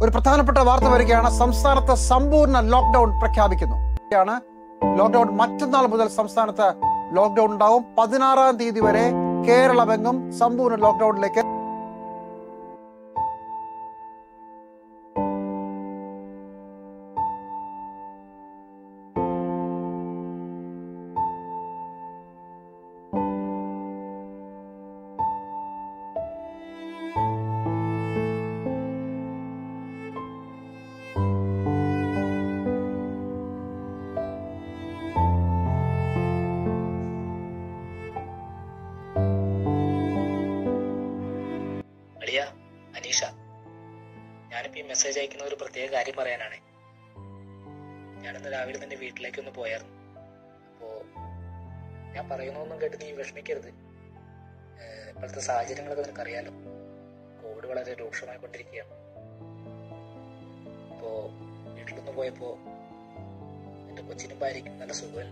ഒരു പ്രധാനപ്പെട്ട വാർത്ത വരികയാണ് സംസ്ഥാനത്ത് സമ്പൂർണ്ണ ലോക്ക്ഡൌൺ പ്രഖ്യാപിക്കുന്നു ാണ് ലോക്ക്ഡൌൺ മറ്റന്നാൾ മുതൽ സംസ്ഥാനത്ത് ലോക്ക്ഡൌൺ ഉണ്ടാവും പതിനാറാം തീയതി വരെ കേരളമെങ്ങും സമ്പൂർണ്ണ ലോക്ക്ഡൌണിലേക്ക് അളിയ അനീഷ ഞാനിപ്പോ ഈ മെസ്സേജ് അയക്കുന്ന ഒരു പ്രത്യേക കാര്യം പറയാനാണ് ഞാനിന്ന് രാവിലെ തന്നെ വീട്ടിലേക്ക് ഒന്ന് പോയായിരുന്നു അപ്പോ ഞാൻ പറയുന്നൊന്നും കേട്ട് നീ വിഷമിക്കരുത് ഏഹ് ഇപ്പോഴത്തെ സാഹചര്യങ്ങളൊക്കെ നിനക്കറിയാലോ കോവിഡ് വളരെ രൂക്ഷമായി കൊണ്ടിരിക്കുകയാണ് അപ്പോ വീട്ടിലൊന്ന് പോയപ്പോ എന്റെ കൊച്ചിനും ഭാര്യയ്ക്കും നല്ല സുഖമില്ല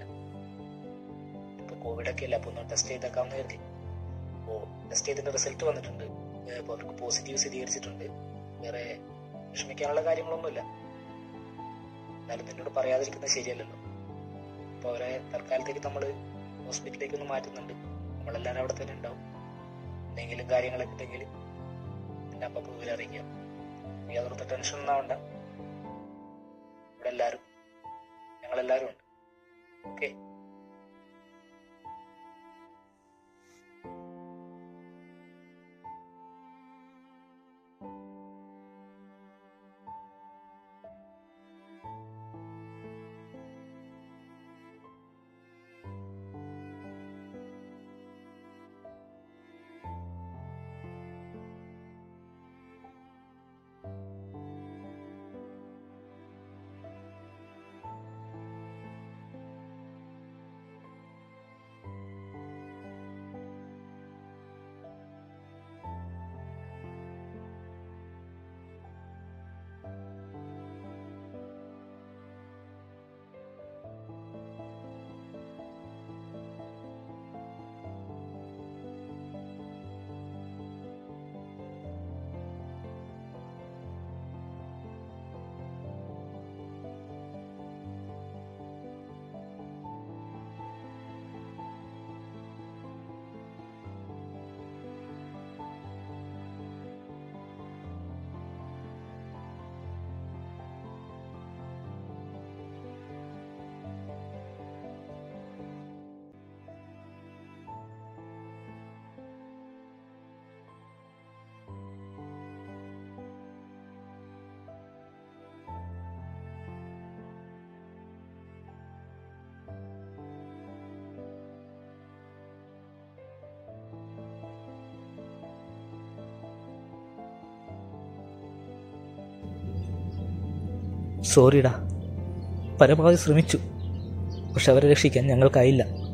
ഇപ്പൊ കോവിഡ് ഒക്കെ അല്ല അപ്പൊ ഒന്ന് ടെസ്റ്റ് ചെയ്തേക്കാമെന്ന് കരുതി അപ്പോ ടെസ്റ്റ് ചെയ്തതിന്റെ റിസൾട്ട് വന്നിട്ടുണ്ട് ഏഹ് ഇപ്പൊ അവർക്ക് പോസിറ്റീവ് സ്ഥിരീകരിച്ചിട്ടുണ്ട് വേറെ വിഷമിക്കാനുള്ള കാര്യങ്ങളൊന്നുമില്ല എന്നാലും നിന്നോട് പറയാതിരിക്കുന്നത് ശരിയല്ലല്ലോ അപ്പൊ അവരെ തൽക്കാലത്തേക്ക് നമ്മൾ ഹോസ്പിറ്റലിലേക്ക് ഒന്ന് മാറ്റുന്നുണ്ട് നമ്മളെല്ലാവരും അവിടെ തന്നെ ഉണ്ടാവും എന്തെങ്കിലും കാര്യങ്ങളൊക്കെ ഉണ്ടെങ്കിൽ നിന്നെ അപ്പം വിവരം അറിയിക്കാം നീ അതോർത്ത് ടെൻഷൻ ഒന്നും ആവണ്ട ഇവിടെ എല്ലാവരും ഞങ്ങളെല്ലാവരും ഉണ്ട് ഓക്കെ സോറിടാ പരമാവധി ശ്രമിച്ചു പക്ഷെ അവരെ രക്ഷിക്കാൻ ഞങ്ങൾക്കായില്ല